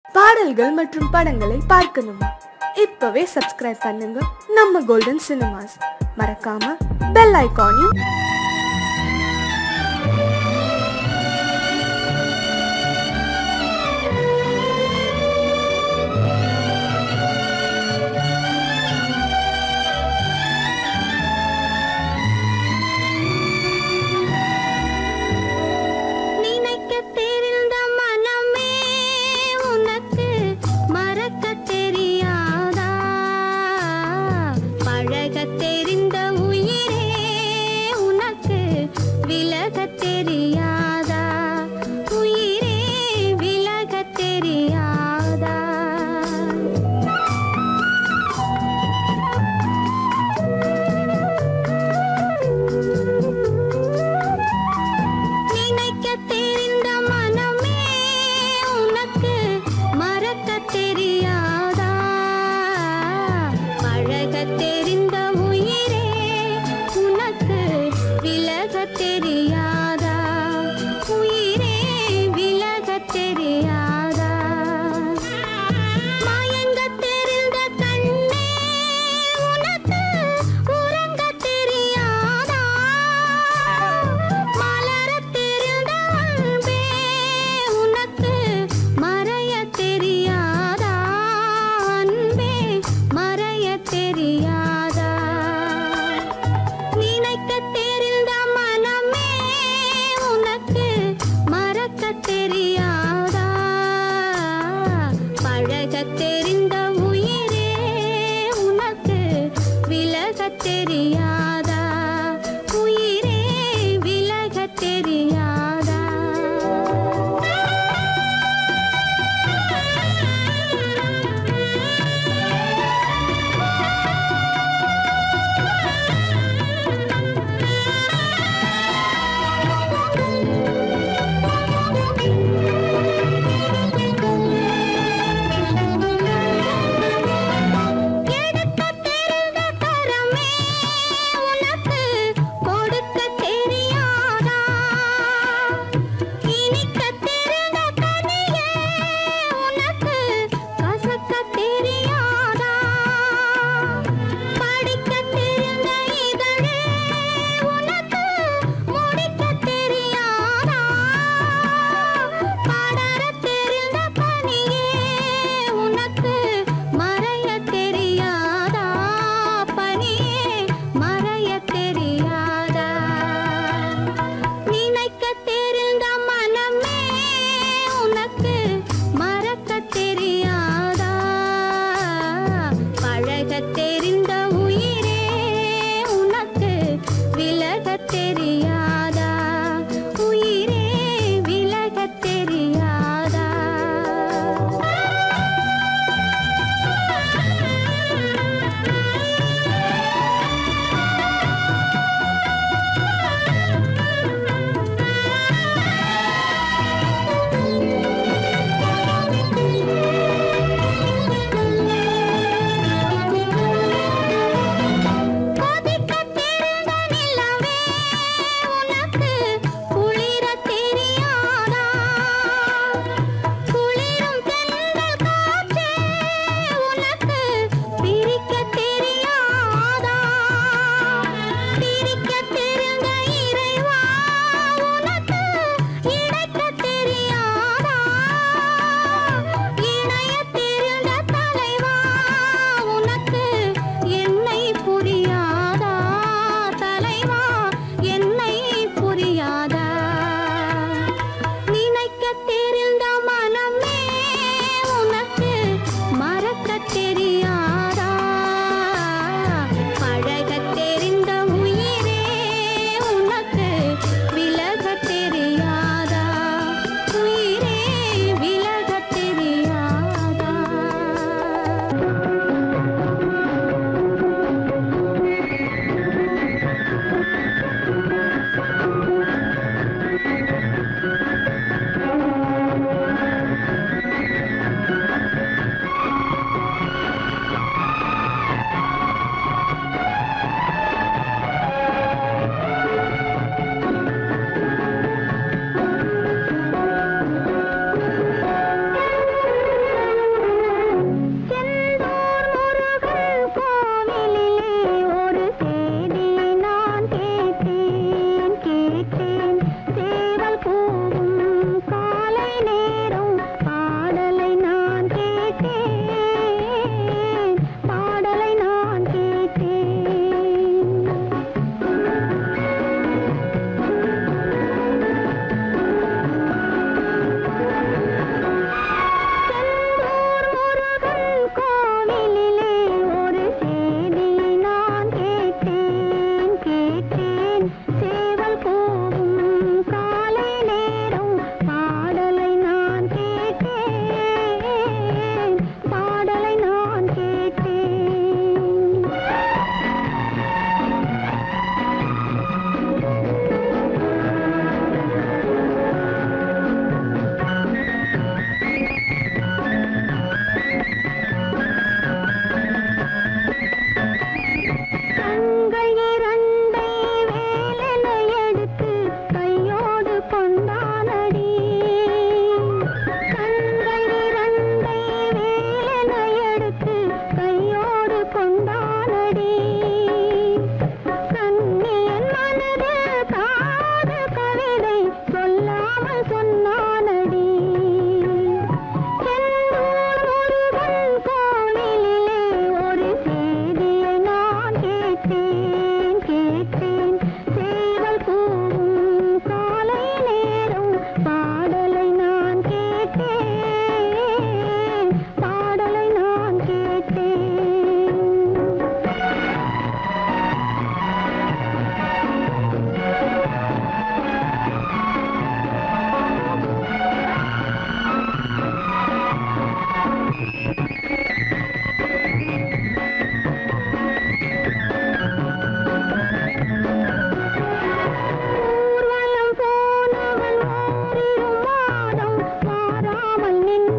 பாடல்கள் மற்றும் படங்களை பார்க்கணுமா இப்பவே சப்ஸ்கிரைப் பண்ணுங்க நம்ம கோல்டன் சினிமாஸ் மறக்காம பெல் ஐகானையும் நினைக்க தெரிந்த மனமே உனக்கு மறக்க தெரியாதா பழக தெரிந்த உயிரே உனக்கு விலக தெரியாதா உயிரே விலக தெரியாதா நினைக்க தெரிந்த மனமே உனக்கு மறக்க தெரியாதா பழக தெரிந்த உயிரே உனக்கு விலக தெரியாதா உயிரே விலக தெரியாதா மயங்க தெரிந்த கண்ணே உனக்கு உறங்க தெரியாதா மலர தெரிந்த அன்பே உனக்கு மறைய தெரியாதா அன்பே மறைய தெரியாதா நினைக்க தெரிந்த மனமே உனக்கு மறக்க தெரியாதா பழக தெரிந்த உயிரே உனக்கு விலக தெரியாதா உயிரே விலக தெரியாதா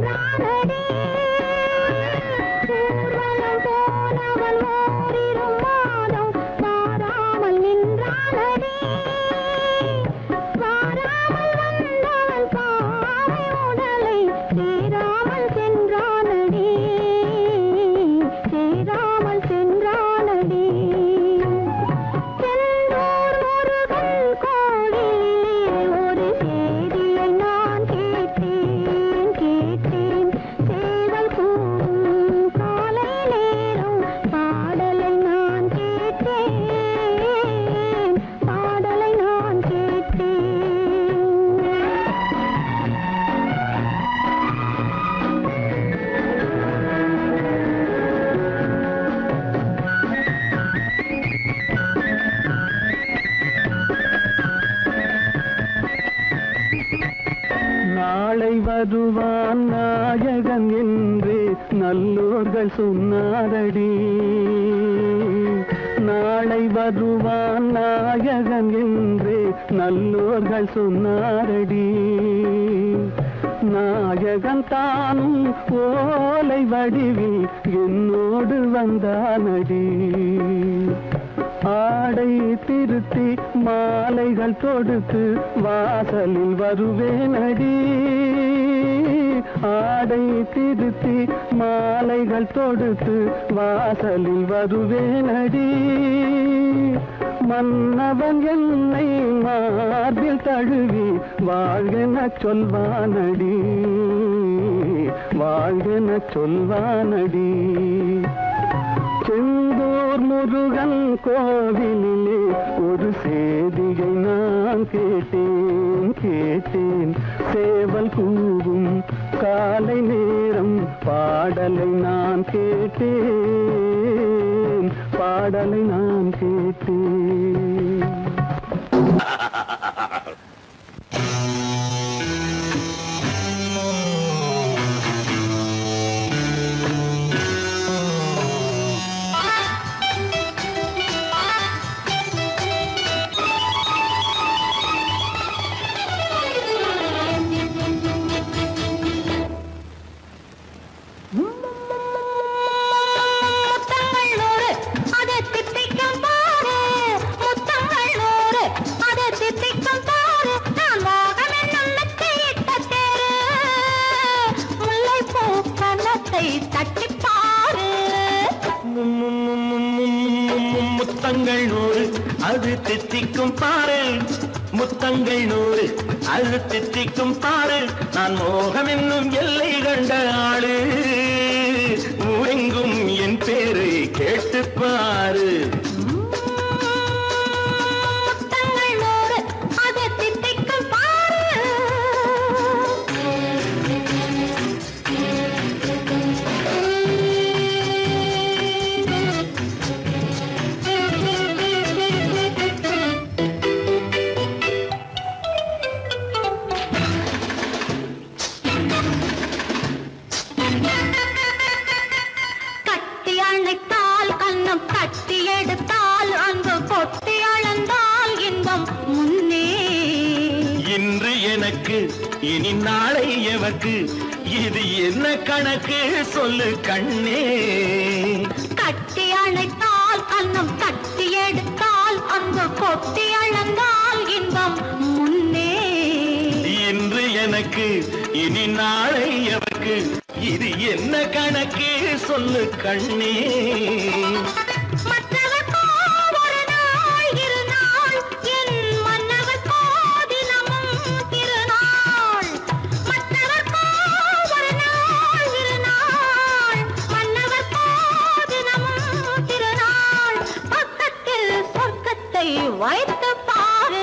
நின்றானடி ஊர்வலம் போனவன் ஓரிரு மாதம் வாராமல் நின்றானடி வாராமல் வந்தவன் பாவை உடலை சேராமல் சென்றானடி சேராமல் சென்றானடி செந்தூர் முருகன் கோவிலிலே ஒரு செய்தியை நான் கேட்டேன் கேட்டேன் சேவல் கூவும் காலை நேரம் பாடலை நான் கேட்டேன் பாடலை நான் கேட்டேன் நாளை வருவான் நாயகன் என்று நல்லோர்கள் சொன்னாரடி நாளை வருவான் நாயகன் என்று நல்லோர்கள் சொன்னாரடி நாயகன் தானும் ஓலை வடிவில் என்னோடு வந்தானடி ஆடை திருத்தி மாலைகள் தொடுத்து வாசலில் வருவேனடி ஆடை திருத்தி மாலைகள் தொடுத்து வாசலில் வருவேனடி மன்னவன் என்னை மார்பில் தழுவி வாழ்கெனச் சொல்வானடி வாழ்கெனச் சொல்வானடி செந்தூர் முருகன் கோவிலிலே ஒரு செய்தியை நான் கேட்டேன் கேட்டேன் சேவல் கூவும் காலை நேரம் பாடலை நான் கேட்டேன் பாடலை நான் கேட்டேன் முத்தங்கள் நூறு அதை தித்திக்கும் பாரு முத்தங்கள் நூறு அதை தித்திக்கும் பாரு நான் மோகம் என்னும் மெத்தையிட்ட தேரு முல்லைப்பூ கன்னத்தை தட்டிப் பாரு முத்தங்கள் நூறு அது தித்திக்கும் பாரு முத்தங்கள் நூறு அது தித்திக்கும் பாரு நான் மோகம் என்னும் எல்லை கண்ட ஆளு ஊரெங்கும் என் பேரை கேட்டு பாரு முத்தங்கள் நூறு அதை தித்திக்கும் பாரு கட்டி அணைத்தால் கண்ணம் கட்டி எடுத்தால் அன்பு கொட்டி அளந்தால் இன்பம் முன்னே இன்று எனக்கு இனி நாளை எவக்கு இது என்ன கணக்கு சொல்லு கண்ணே கட்டி அணைத்தால் கண்ணம் கட்டி எடுத்தால் அன்பு கொட்டி அளந்தால் இன்பம் முன்னே இன்று எனக்கு இனி நாளை எவக்கு இது என்ன கணக்கு சொல்லு கண்ணே மற்றவர்க்கோ ஒரு நாள் இரு நாள் என் மன்னவர்க்கோ தினமும் திருநாள் மற்றவர்க்கோ ஒரு நாள் இரு நாள் மன்னவர்க்கோ தினமும் திருநாள் பக்கத்தில் சொர்க்கத்தை வைத்து பாரு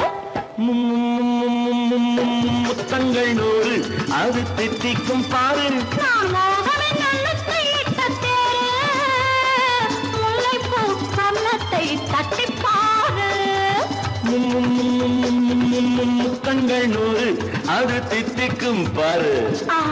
முத்தங்கள் நூறு அது தித்திக்கும் பாரு நான் மோகமின் நல்லத்தை இட்ட தேரு முல்லைப்பூ கன்னத்தை தட்டிப் பாரு முத்தங்கள் நூறு அது தித்திக்கும் பாரு ஆ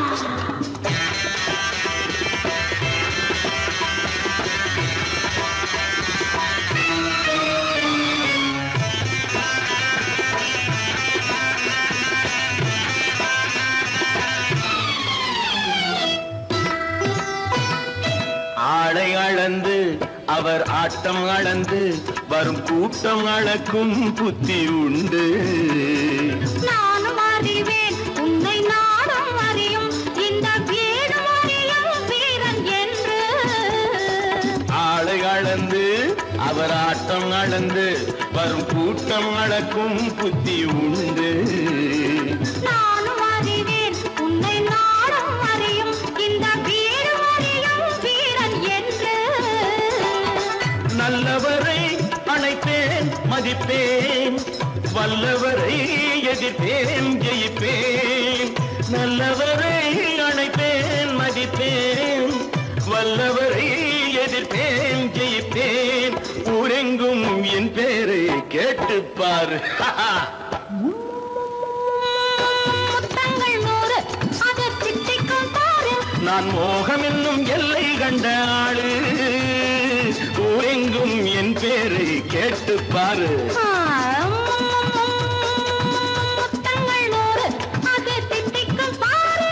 ஆளை அளந்து அவர் ஆட்டம் அளந்து வரும் கூட்டம் அளக்கும் புத்தி உண்டு நானும் அறிவேன் உன்னை நாடும் அறியும் இந்த வீடும் அறியும் வீரன் என்று ஆளை அளந்து அவர் ஆட்டம் அளந்து வரும் கூட்டம் அளக்கும் புத்தி உண்டு நானும் அறிவேன் உன்னை நாடும் அறியும் இந்த வீடும் அறியும் வீரன் என்று நல்லவரை அழைப்பேன் மதிப்பேன் வல்லவரை எதிர்ப்பேன் ஜெயிப்பேன் நல்லவரை அழைப்பேன் மதிப்பேன் வல்லவரை எதிர்ப்பேன் ஜெயிப்பேன் ஊரெங்கும் என் பேரை கேட்டுப்பார் முத்தங்கள் நூறு அது திட்டிக்கும் பாரு நான் மோகம் என்னும் எல்லை கண்ட ஆளு ஊரெங்கும் என் பேரை கேட்டுப்பாரு முத்தங்கள் நூறு அது திட்டிக்கும் பாரு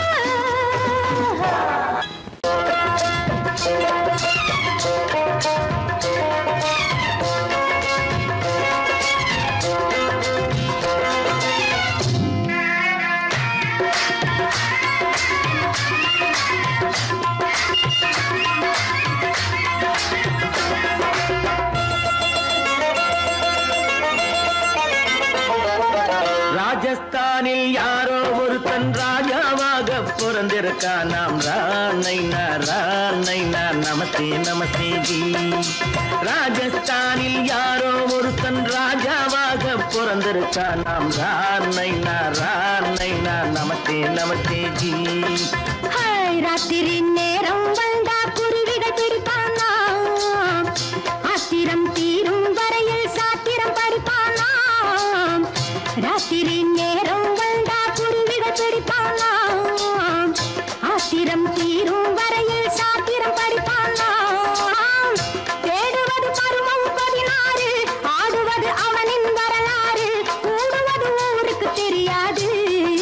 ராஜஸ்தானில் யாரோ ஒருத்தன் ராஜாவாக பிறந்திருக்கான் நாம் ராணை ராணை நமஸ்தே நமஸ்தே ஜி ராஜஸ்தானில் யாரோ ஒருத்தன் ராஜாவாக பிறந்திருக்கான் நாம் ராணை ராணை நமஸ்தே நமஸ்தே ஜி ஹாய், ராத்திரி நேரம் வந்தா குருவிகள் பிடிப்பானா ஆத்திரம் தீரும் வரையில் சாத்திரம் படிப்பானா ராத்திரி நேரம் வந்தா குருவிகள் பிடிப்பானா ஆத்திரம் தீரும் வரையில் சாத்திரம் படிப்பானா தேடுவது பருவம் பதினாறு ஆடுவது அவனின் வரலாறு கூடுவது ஊருக்கு தெரியாது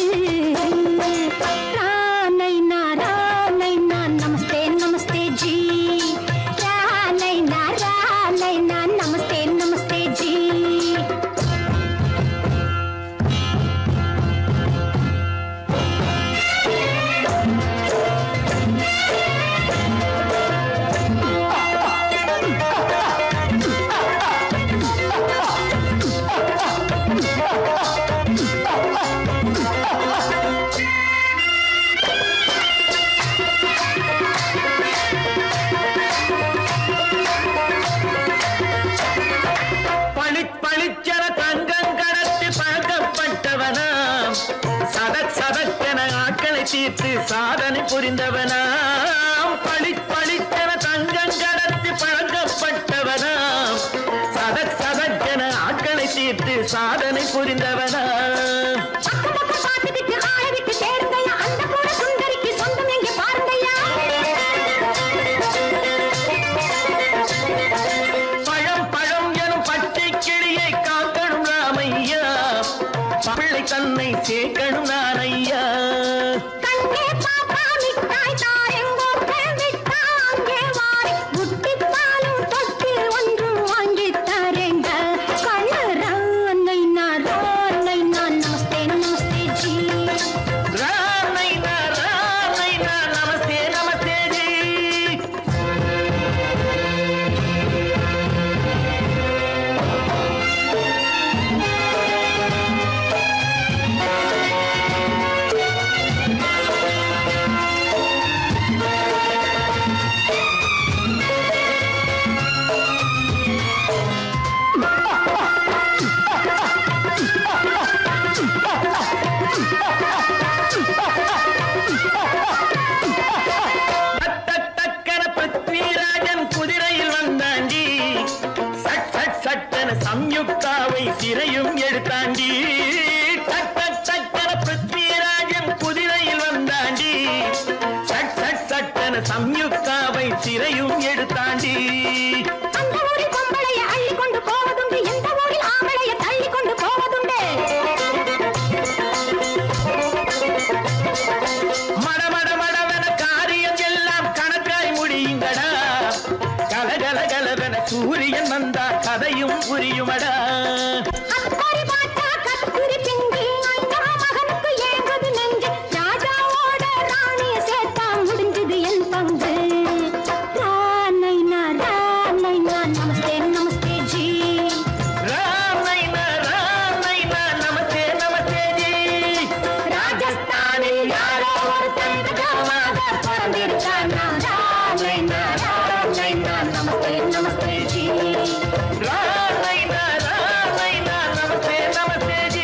ரானைனா ரானைனா நமஸ்தே நமஸ்தே ஜி ரானைனா ரானைனா நமஸ்தே நமஸ்தே ஜி பளி பளிச்சென தங்கம் கடத்தி பழக்கப்பட்டவனாம் சதக் சதக்கென ஆட்களை தீர்த்து சாதனை புரிந்தவனாம் பளி பளிச்சென தங்கம் கடத்தி பழக்கப்பட்டவனாம் சதக் சதக்கென ஆட்களை தீர்த்து சாதனை புரிந்தவனாம் பக்கம் பக்கம் பார்த்துக்கிட்டு ஆளை விட்டு தேடுங்கய்யா அந்த கூட சுந்தரிக்கு சொந்தம் எங்கே பாருங்கய்யா பழம் பழம் எனும் பச்சை கிளியை காக்கணும் ராமையா பிள்ளை தன்னை சேர்க்கணும் நான் ஐயா கண்ணே பாப்பா மிட்டாய் தாரெங்கோ கேள்விட்டா அங்கே வாரி புட்டி பாலும் தொட்டி ஒன்றும் வாங்கி தரேங்க கண்ணு ரானை நான் ரானை நான் நமஸ்தே நமஸ்தே ஜி ராமைனா ராமைனா நமஸ்தே நமஸ்தே ஜி டக் டக்கன பிருத்விராஜன் குதிரையில் வந்தாண்டி சட் சட் சட்டன சம்யுக்தாவை சிறையும் எடுத்தாண்டி டக் டக் டக்கன பிருத்விராஜன் குதிரையில் வந்தாண்டி சட் சட் சட்டன சம்யுக்தாவை சிறையும் எடுத்தாண்டி அந்த ஊரில் பொம்பளைய அள்ளி கொண்டு போவதுண்டு எந்த ஊரில் ஆம்பளைய தள்ளி கொண்டு போவதுண்டு மட மட மடவென காரியம் எல்லாம் கணக்காய் முடியுங்கடா சூரியன் வந்தா கதையும் புரியுமடா அக்கறை பார்த்தா கத்திரி பிஞ்சு அண்ணா மகனுக்கு ஏங்குது நெஞ்சு ராஜாவோட ராணிய சேர்த்தா முடிஞ்சது என் பங்கு ரானைனா ரானைனா நமஸ்தே நமஸ்தே ஜி ராம் நைனா ராம் நைனா நமஸ்தே நமஸ்தே ஜி ராஜஸ்தானில் யாரோ ஒருத்தன் ராஜாவாக பிறந்திருக்கானா ரானைனா ரானைனா நமஸ்தே நமஸ்தே ஜி ராம் நைனா ராம் நைனா நமஸ்தே நமஸ்தே ஜி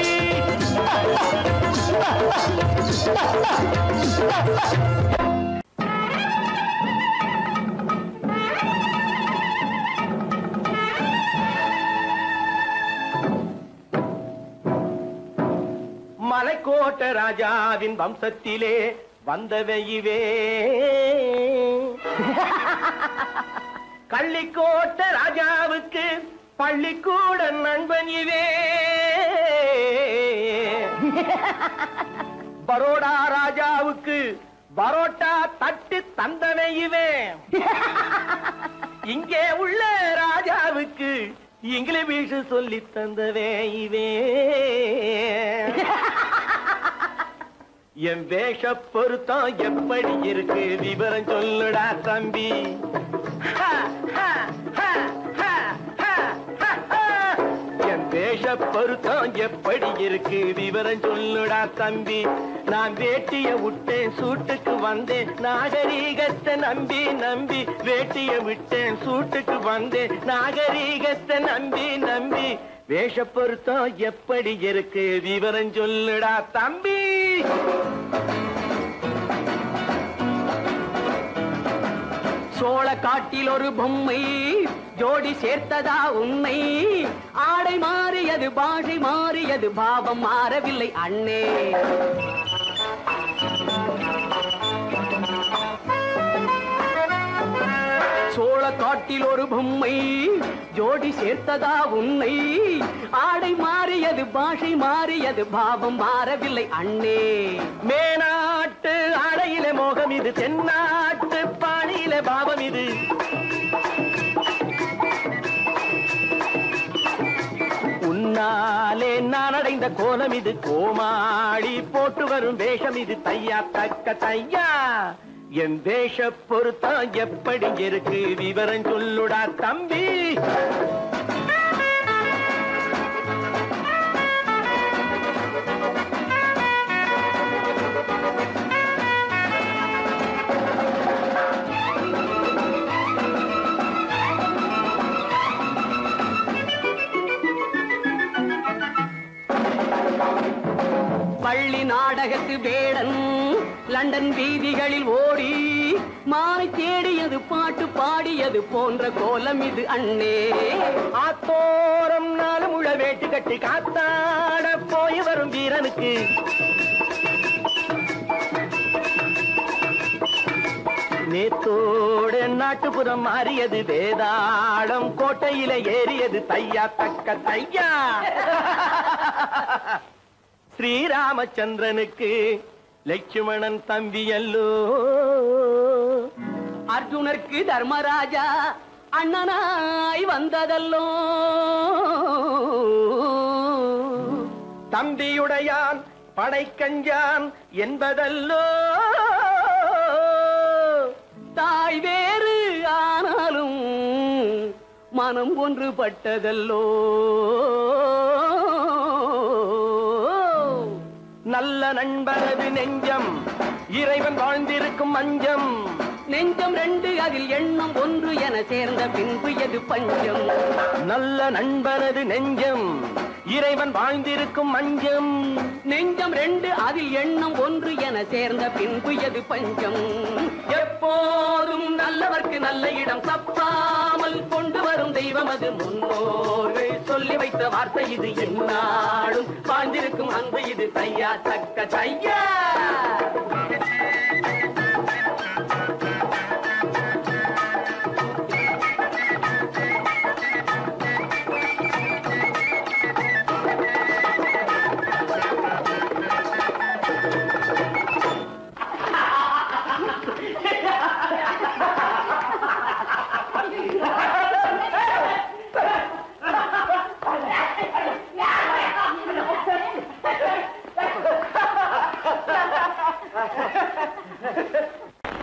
மலைக்கோட்ட ராஜாவின் வம்சத்திலே வந்தவையுவே கள்ளிக்கோட்ட ராஜாவுக்கு பள்ளிக்கூட நண்பன் இவே பரோடா ராஜாவுக்கு பரோட்டா தட்டு தந்தனை இவே இங்கே உள்ள ராஜாவுக்கு இங்கிலீஷ் சொல்லி தந்தவே இவே என் வேஷ பொருத்தம் எப்படி இருக்கு விவரம் சொல்லுடா தம்பி ஹா, ஹா, ஹா, ஹா, ஹா, ஹா, ஹா. என் வேஷ பொருத்தம் எப்படி இருக்கு விவரம் சொல்லுடா தம்பி நான் வேட்டிய விட்டேன் சூட்டுக்கு வந்தேன் நாகரீகத்தை நம்பி நம்பி வேட்டிய விட்டேன் சூட்டுக்கு வந்தேன் நாகரீகத்தை நம்பி நம்பி வேஷ பொருத்தம் எப்படி இருக்கு விவரம் சொல்லுடா தம்பி சோழ காட்டில் ஒரு பொம்மை ஜோடி சேர்த்ததா உண்மை ஆடை மாறியது பாஷை மாறியது பாவம் மாறவில்லை அண்ணே சோழ காட்டில் ஒரு பொம்மை ஜோடி சேர்த்ததா உன்னை ஆடை மாறியது பாஷை மாறியது பாவம் மாறவில்லை அண்ணே மேனாட்டு ஆடையில மோகம் இது தென்னாட்டு பாணியில பாவம் இது உன்னாலே நான் அடைந்த கோலம் இது கோமாளி போட்டு வரும் வேஷம் இது தையா தக்க தையா என் வேஷ பொருத்தம் எப்படி இருக்கு விவரம் சொல்லுடா தம்பி பள்ளி நாடகத்து வேடன் லண்டன் வீதிகளில் ஓடி மாலை தேடியது பாட்டு பாடியது போன்ற கோலம் இது அண்ணே ஆத்தோரம் நாலு முழ வேட்டு கட்டி காத்தாட போய் வரும் வீரனுக்கு நேத்தோடு நாட்டுப்புறம் மாறியது வேதாளம் கோட்டையில ஏறியது தையா தக்க தையா ஸ்ரீராமச்சந்திரனுக்கு லட்சுமணன் தம்பி அல்லோ அர்ஜுனருக்கு தர்மராஜா அண்ணனாய் வந்ததல்லோ தம்பியுடையான் படைக்கஞ்சான் என்பதல்லோ தாய் வேறு ஆனாலும் மனம் ஒன்றுபட்டதல்லோ நல்ல நண்பரது நெஞ்சம் இறைவன் வாழ்ந்திருக்கும் மஞ்சம் நெஞ்சம் ரெண்டு அதில் எண்ணம் ஒன்று என சேர்ந்த பின்பு எது பஞ்சம் நல்ல நண்பரது நெஞ்சம் இறைவன் வாழ்ந்திருக்கும் மஞ்சம் நெஞ்சம் ரெண்டு அதில் எண்ணம் ஒன்று என சேர்ந்த பின்பு எது பஞ்சம் எப்போதும் நல்லவர்க்கு நல்ல இடம் தப்பாமல் கொண்டு வரும் தெய்வம் அது முன்னோர்கள் சொல்லி வைத்த வார்த்தை இது என்னாலும் வாழ்ந்திருக்கும் அன்பு இது தையா தக்க தையா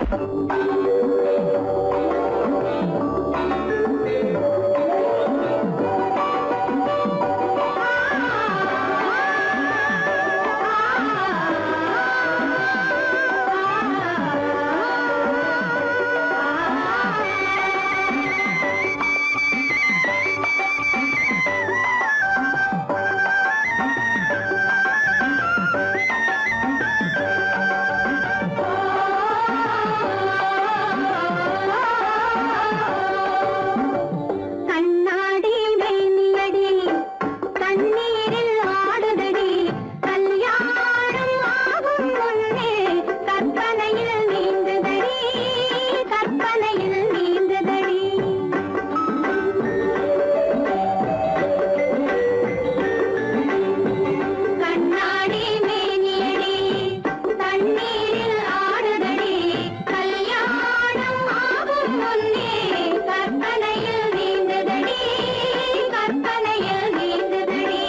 கண்ணாடி மேனியடி தண்ணீரில் ஆடுதடி கல்யாணம் ஆகும் முன்னே கற்பனையில் நீந்துதடி கற்பனையில் நீந்துதடி கண்ணாடி மேனியடி தண்ணீரில் ஆடுதடி கல்யாணம் ஆகும் முன்னே கற்பனையில் நீந்துதடி கற்பனையில் நீந்துதடி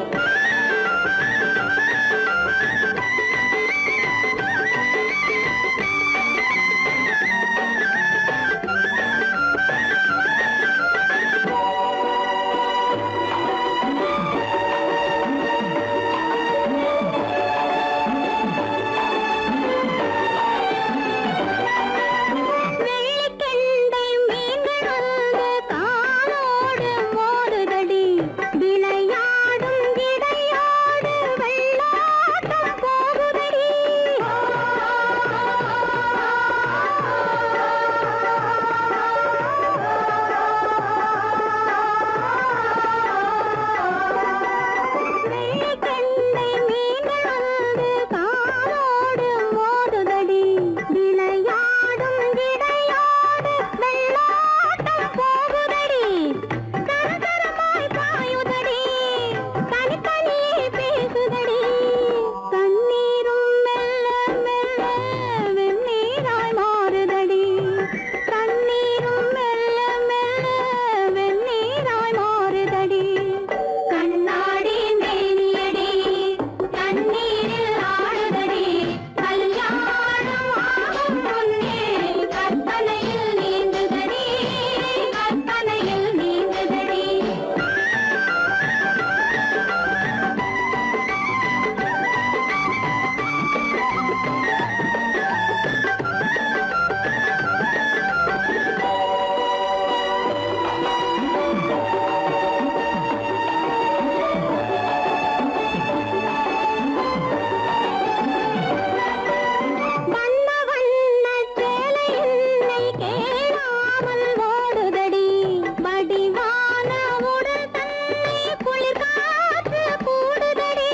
வெள்ளிக்கெண்டை மீன்கள் வந்து காலோடு மோதுதடி விளையாடும் இடையோடு வெள்ளாட்டம் போகுதடி வெள்ளிக்கெண்டை மீன்கள் வந்து காலோடு மோதுதடி விளையாடும் இடையோடு வெள்ளாட்டம் போகுதடி கரகரமாய் பாயுதடி தனித்தனியே பேசுதடி கண்ணீரும் மெல்ல மெல்ல வெந்நீராய் மாறுதடி கண்ணீரும் மெல்ல மெல்ல வெந்நீராய் மாறுதடி கண்ணாடி மேனியடி தண்ணீரில் ஆடுதடி கல்யாணம் ஆகும் முன்னே கற்பனையில் நீந்துதடி கற்பனையில் நீந்துதடி வண்ண வண்ண சேலை என்னை கேளாமல் ஓடுதடி வடிவான உடல் தன்னை குளிர் காற்று கூடுதடி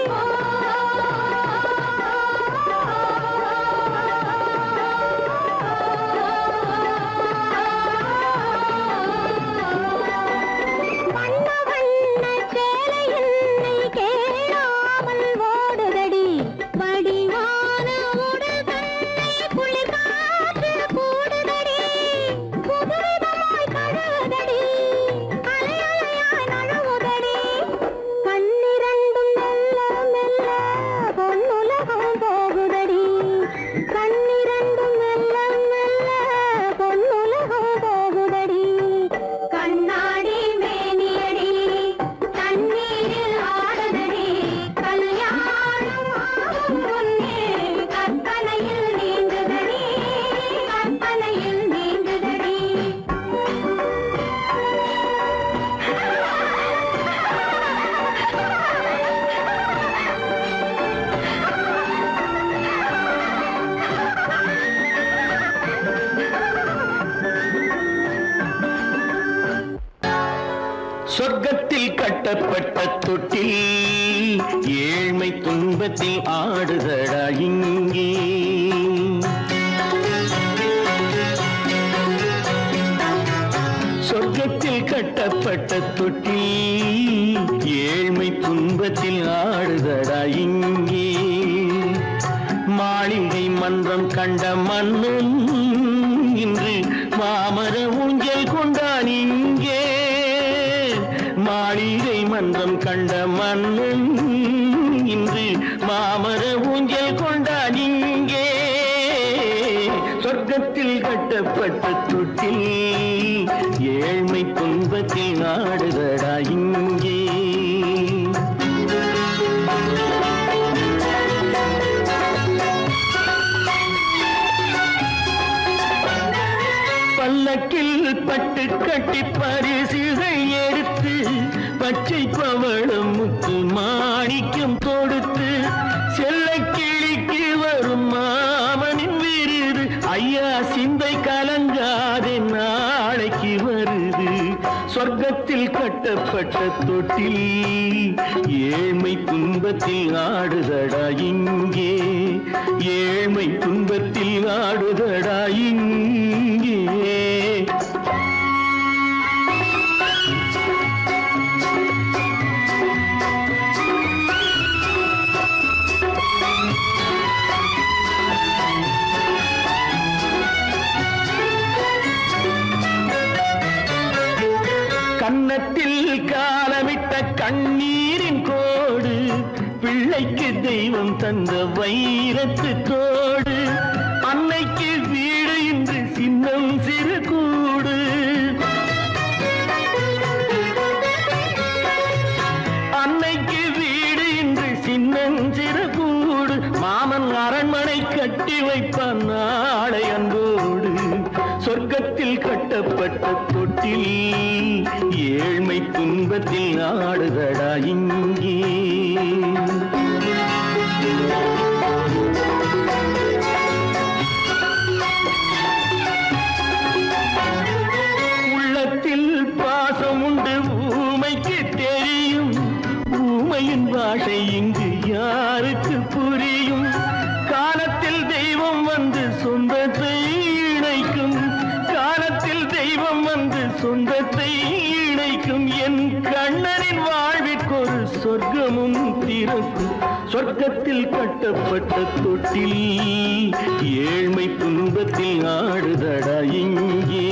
வண்ண வண்ண சேலை என்னை கேளாமல் ஓடுதடி வடிவான உடல் தன்னை குளிர் காற்று கூடுதடி புதுவிதமாய் கழுவுதடி அலையலையாய் நழுவுதடி கண்ணிரண்டும் மெல்ல மெல்ல பொன்னுலகம் போகுதடி கண்ணிரண்டும் மெல்ல மெல்ல பொன்னுலகம் போகுதடி கண்ணாடி மேனியடி தண்ணீரில் ஆடுதடி கல்யாணம் ஆகும் முன்னே கற்பனையில் நீந்துதடி கற்பனையில் நீந்துதடி சொர்க்கத்தில் கட்டப்பட்ட தொட்டில் ஏழ்மை துன்பத்தில் ஆடுதடா இங்கே சொர்க்கத்தில் கட்டப்பட்ட தொட்டில் ஏழ்மை துன்பத்தில் ஆடுதடா இங்கே மாளிகை மன்றம் கண்ட மண்ணும் இன்று மாமர ஊஞ்சல் கொண்டான் இங்கே மாளிகை மன்றம் கண்ட மண்ணும் இன்று மாமர ஊஞ்சல் கொண்டான் இங்கே சொர்க்க சொர்க்கத்தில் கட்டப்பட்ட தொட்டில் ஏழ்மை துன்பத்தில் ஆடுதடா இங்கே பல்லக்கில் பட்டு கட்டி பரிசுகள் எடுத்து பச்சை பவளம் முத்து மாணிக்கம் தொடுத்து செல்ல கிளிக்கு வரும் மாமனின் விருது ஐயா சிந்தை கலங்காதே நாளைக்கு வருது சொர்க்கத்தில் கட்டப்பட்ட தொட்டில் ஏழ்மை துன்பத்தில் ஆடுதடா இங்கே ஏழ்மை துன்பத்தில் ஆடுதடா இங்கே கன்னத்தில் காலமிட்ட கண்ணீரின் கோடு பிள்ளைக்கு தெய்வம் தந்த வைரத்து தோடு அன்னைக்கு வீடு இன்று சின்னம் சிறு கூடு அன்னைக்கு வீடு இன்று சின்னஞ்சிறு கூடு மாமன் அரண்மனை கட்டி வைப்பான் நாளை அன்போடு சொர்க்கத்தில் கட்டப்பட்ட தொட்டில் ஏழ்மை துன்பத்தில் ஆடுதடா இங்கே உள்ளத்தில் பாசம் உண்டு ஊமைக்கு தெரியும் ஊமையின் பாஷை இங்கு யாருக்கு புரியும் காலத்தில் தெய்வம் வந்து சொந்தத்தை இணைக்கும் காலத்தில் தெய்வம் வந்து சொந்தத்தை இணைக்கும் என் கண்ணனின் வாழ்விற்கொரு சொர்க்கமும் திறக்கும் சொர்க்கத்தில் கட்டப்பட்ட தொட்டில் ஏழ்மை துன்பத்தில் ஆடுதடா இங்கே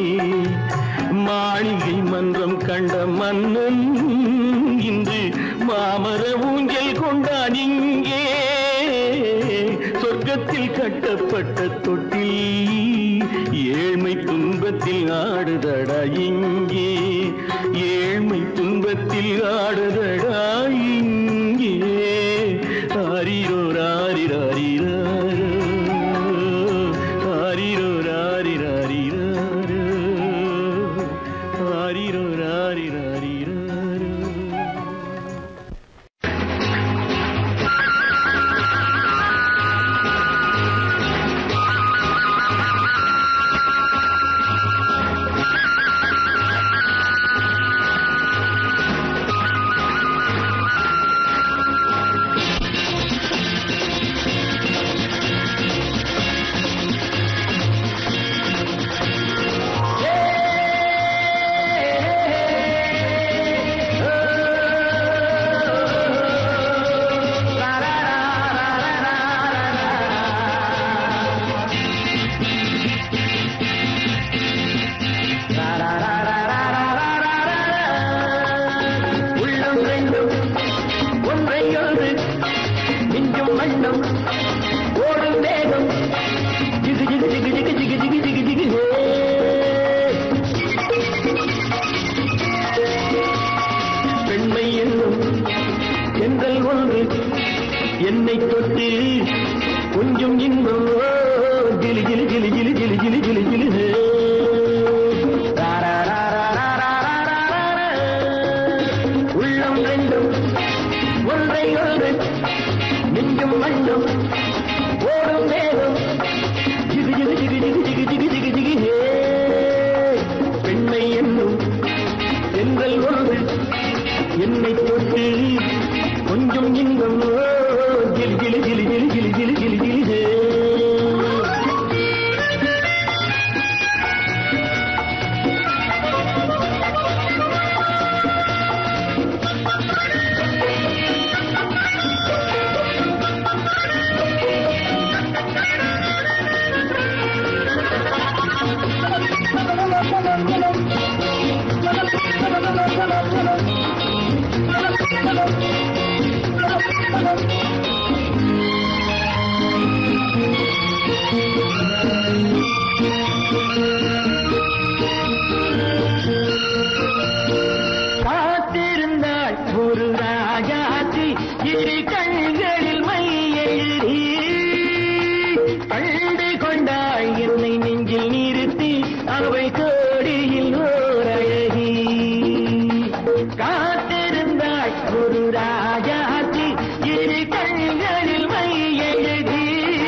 மாளிகை மன்றம் கண்ட மன்னன் இன்று மாமர ஊஞ்சல் கொண்டான் இங்கே சொர்க்கத்தில் கட்டப்பட்ட தொட்டில் ஏழ்மை துன்பத்தில் ஆடுதடா இங்கே ஏழ்மை துன்பத்தில் ஆடுதடா இங்கே ஆரிரோ ராரிராரிரோ ஆரிரோ ராரிராரிரோ ஆரிரோ ராரிராரிரோ உள்ளம் ரெண்டும் ஒன்றை ஒன்று மிஞ்சும் வண்ணம் ஓடும் வேகம் ஜிகு ஜிகு ஜிகு ஜிகு ஜிகு ஜிகு ஜிகு ஜிகு ஹே. பெண்மை என்னும் எங்கள் ஒன்று என்னை தொட்டு கொஞ்சம் இன்பம் ஓ, ஜிலி ஜிலி ஜிலி ஜிலி ஜிலி ஜிலி ஜிலி ஜிலி ஹே. ரா, ரா, ரா, ரா, ரா, ரா, ரா, ரா, ரா, ரா. உள்ளம் ரெண்டும் ஒன்றை ஒன்று மிஞ்சும் வண்ணம் ஓடும் வேகம் ஜிகு ஜிகு ஜிகு ஜிகு ஜிகு ஜிகு ஜிகு ஜிகு ஹே பெண்மை என்னும் எங்கள் ஒன்று என்னை தொட்டு கொஞ்சம் இன்பம் ஓ, ஜிலி ஜிலி ஜிலி ஜிலி ஜிலி ஜிலி ஜிலி ஜிலி ஹே Thank you. நெஞ்சில் நிறுத்தி அவை கோடியில் ஓர் அழகி காத்திருந்தாள் ஒரு ராஜாத்தி இரு கண்களில் மை எழுதி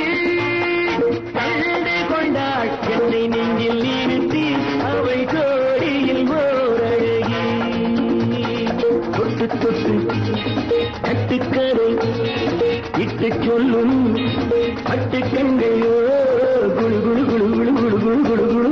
கண்டு கொண்டாள் என்னை நெஞ்சில் நிறுத்தி அவை கோடியில் ஓர் அழகி தொட்டு தொட்டு கட்டுக்கரை இட்டு சொல்லும் பட்டு கண்கையோ குழு குழு குழு குழு குழு குழு குழு குழு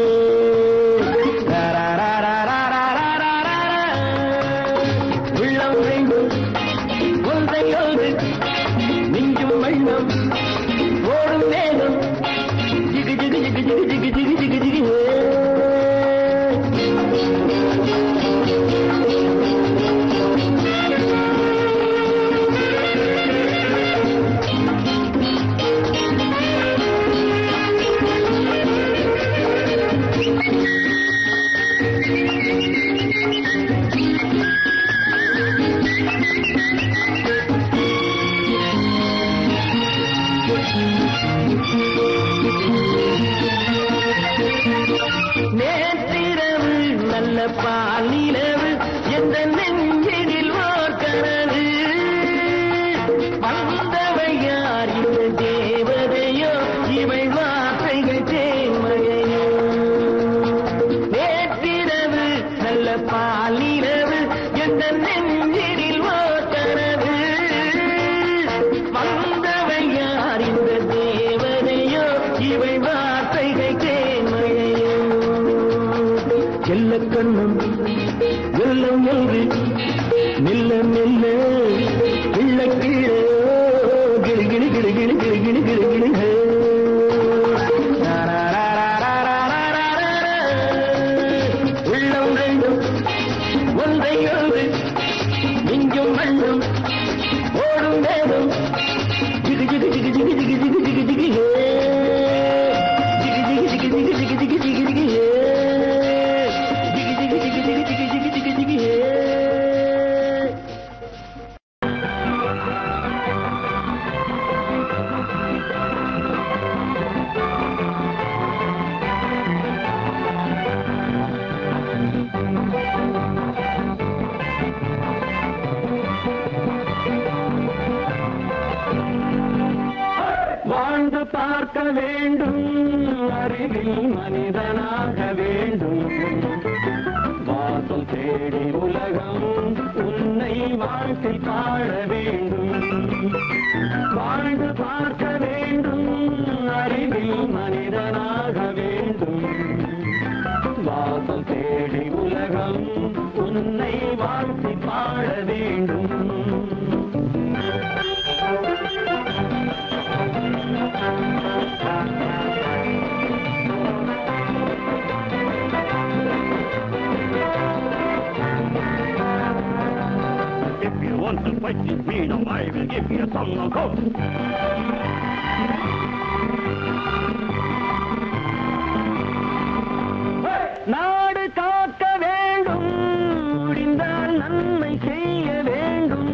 உள்ளம் வேண்டும் ஒன்றை ஒன்று நெஞ்சும் வண்ணம் ஓடும் வேகம் ஜிகு ஜிகு ஜிகு ஜிகு ஜிகு ஜிகு ஜிகு ஜிகு நேற்றிரவு நல்ல பால் நிலவு எந்த நெஞ்சினில் ஓர் கனவு வந்தவை யார் இந்த தேவதையோ இவை வார்த்தைகள் தேன்மழையோ நேற்றிரவு நல்ல பால் நிலவு எந்த நெஞ்சினில் ஓர் கனவு வந்தவை யார் இந்த தேவதையோ இவை வார்த்தைகள் தேன்மழையோ செல்ல கண்ணம் வெள்ளம் என்று மெல்ல மெல்ல கிள்ள கிள்ள கிளி கிளி கிளி கிளி கிளி கிளி கிளி கிளி ஹே. உள்ளம் ரெண்டும் ஒன்றை ஒன்று நெஞ்சும் மண்ணும் ஓடும் வேகம் ஜிகு ஜிகு ஜிகு ஜிகு ஜிகு ஜிகு ஜிகு ஜிகு ஹே. ஜிகு ஜிகு ஜிகு ஜிகு ஜிகு ஜிகு ஜிகு ஜிகு ஹே. ஜிகு ஜிகு ஜிகு ஜிகு ஜிகு ஜிகு ஜிகு ஜிகு ஹே. வாழ்ந்து பார்க்க வேண்டும் அறிவில் மனிதனாக வேண்டும் வாசல் தேடி உலகம் உன்னை வாழ்க்கை பாட வேண்டும் வாழ்ந்து பார்க்க வேண்டும் அறிவில் மனிதனாக வேண்டும் வாசல் தேடி உலகம் உன்னை வாழ்த்தி பாட வேண்டும் If you want to fight with me, now I will give you some of course. நாடு காக்க வேண்டும் முடிந்தால் நன்மை செய்ய வேண்டும்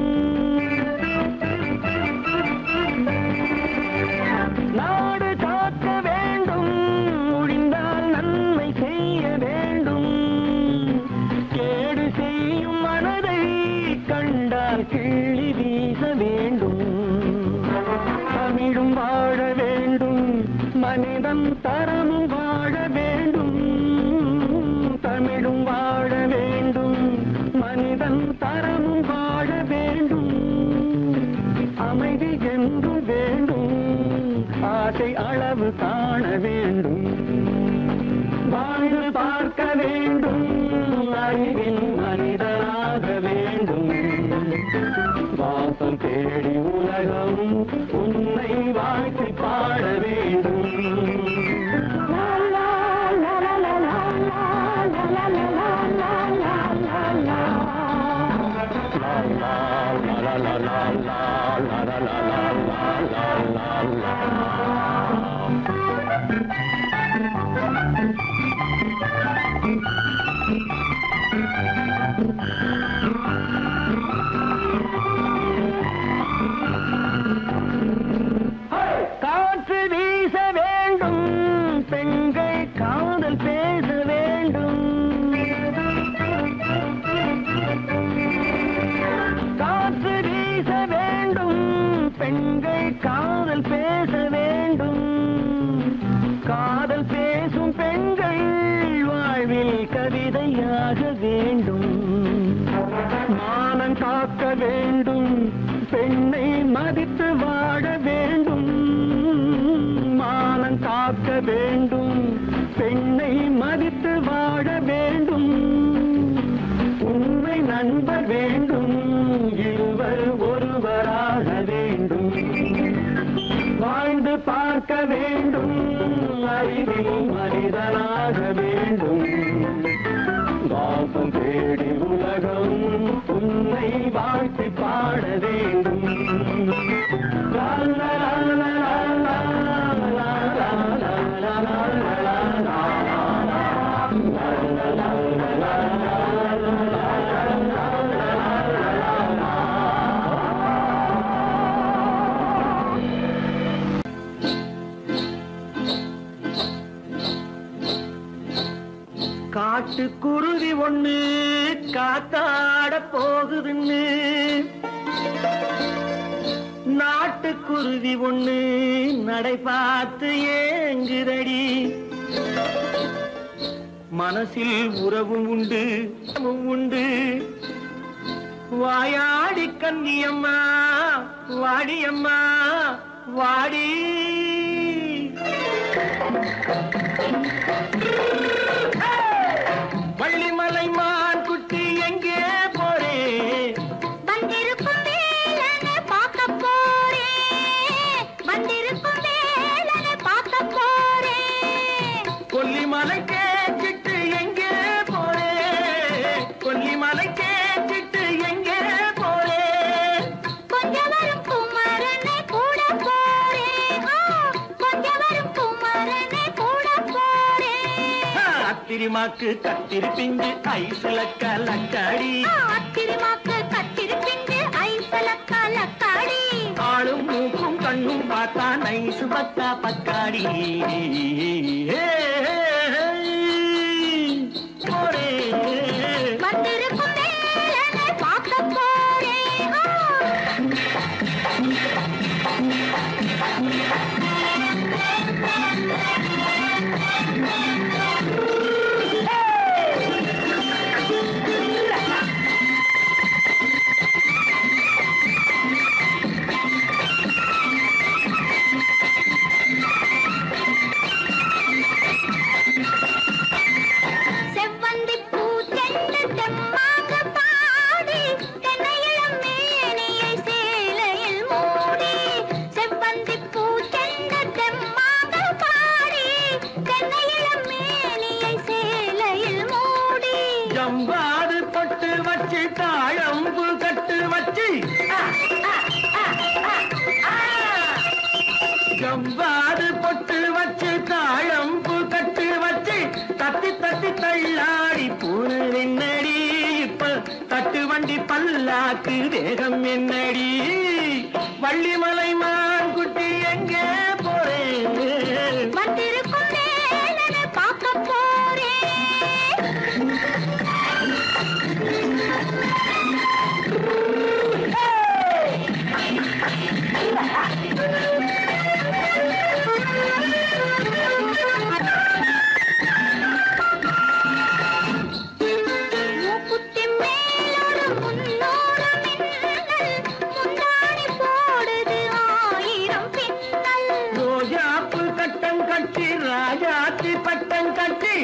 நாடு காக்க வேண்டும் முடிந்தால் நன்மை செய்ய வேண்டும் கேடு செய்யும் மனதை கண்டால் கிள்ளி வீச வேண்டும் தமிழும் வாழ நீயாக வேண்டும் மானம் காக்க வேண்டும் பெண்ணை மதித்து வாழ வேண்டும் மானம் காக்க வேண்டும் பெண்ணை மதித்து வாழ வேண்டும் உண்மை நண்பர் வேண்டும் இருவர் ஒருவராக வேண்டும் வாழ்ந்து பார்க்க வேண்டும் அறிவில் மனிதனாக வேண்டும் வாசம் தேடி உலகம் உன்னை வாழ்த்தி பாட வேண்டும் லா, லா, லா, லா, லா, லா, லா, லா, லா, லா, லா, லா, காட்டுக்குருவி ஒண்ணு காத்தாட போகுதுன்னு நாட்டுக்குருவி ஒண்ணு நடை பார்த்து ஏங்குதடி மனசில் உறவும் உண்டு உறவும் உண்டு வாயாடி கன்னியம்மா வாடியம்மா வாடி வள்ளிமலை மான் குட்டி எங்கே போறே வந்திருக்கும் வேலனை பார்க்க போறேன் வந்திருக்கும் வேலனை பார்க்க போறேன் கொல்லிமலை கேச்சிட்டு எங்கே போறே கொல்லிமலை கேச்சிட்டு எங்கே போறே கொஞ்சம் வரும் குமரனை கூட போறேன் ஆ, கொஞ்சம் வரும் குமரனை கூட போறேன் அத்திரிமாக்கு கத்திரி பிஞ்சு ஐசுல கலக்காடி ஆ, அத்திருமாக்கு கத்திருப்பிண்டு ஐசலக்கா லக்காடி ஆளும் மூக்கும் கண்ணும் பார்த்தா நைசு பக்கா பக்காடி ஏ, போறே வந்திருக்கும் வேலனை பார்க்க போறேன் ஆ, செவ்வந்தி பூ செண்டு தெம்மாக பாடி தென்னையிளம் மேனியை சேலையில் மூடி செவ்வந்தி பூ செண்டு தெம்மாக பாடி தென்னையிளம் மேனியை சேலையில் மூடி ஜம்பாது பட்டு வச்சு தாழம்பு கட்டு வச்சு ஜம்பாது பொட்டு வச்சு தாழம்பு கட்டு வச்சு தத்தி தத்தி தள்ளாடி பூனு என்னடி இப்ப தட்டு வண்டி பல்லாக்கு வேகம் என்னடி வள்ளிமலை மான் குட்டி எங்கே போறேன் வந்திருக்கும் வேலனை பார்க்க போறேன் மூக்குத்தி மேலோடு முன்னோடு மின்னல் முந்தாணி போடுது ஆயிரம் பின்னல் ரோஜாப்பு கட்டம் கட்டி ராஜாத்தி பட்டம் கட்டி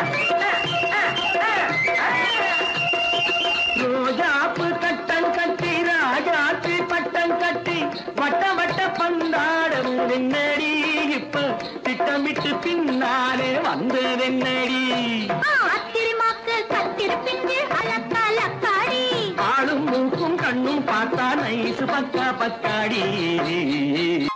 ரோஜாப்பு கட்டம் கட்டி ராஜாத்தி பட்டம் கட்டி வட்ட வட்ட பந்தாடம் வெண்ணடி இப்ப திட்டமிட்டு பின்னாலே வந்து வெண்ணடி ஆத்திரமாக்கு கத்திருப்பிஞ்சு அலக்கா லக்காடி ஆளும் மூக்கும் கண்ணும் பார்த்தா நைசு பக்கா பக்காடி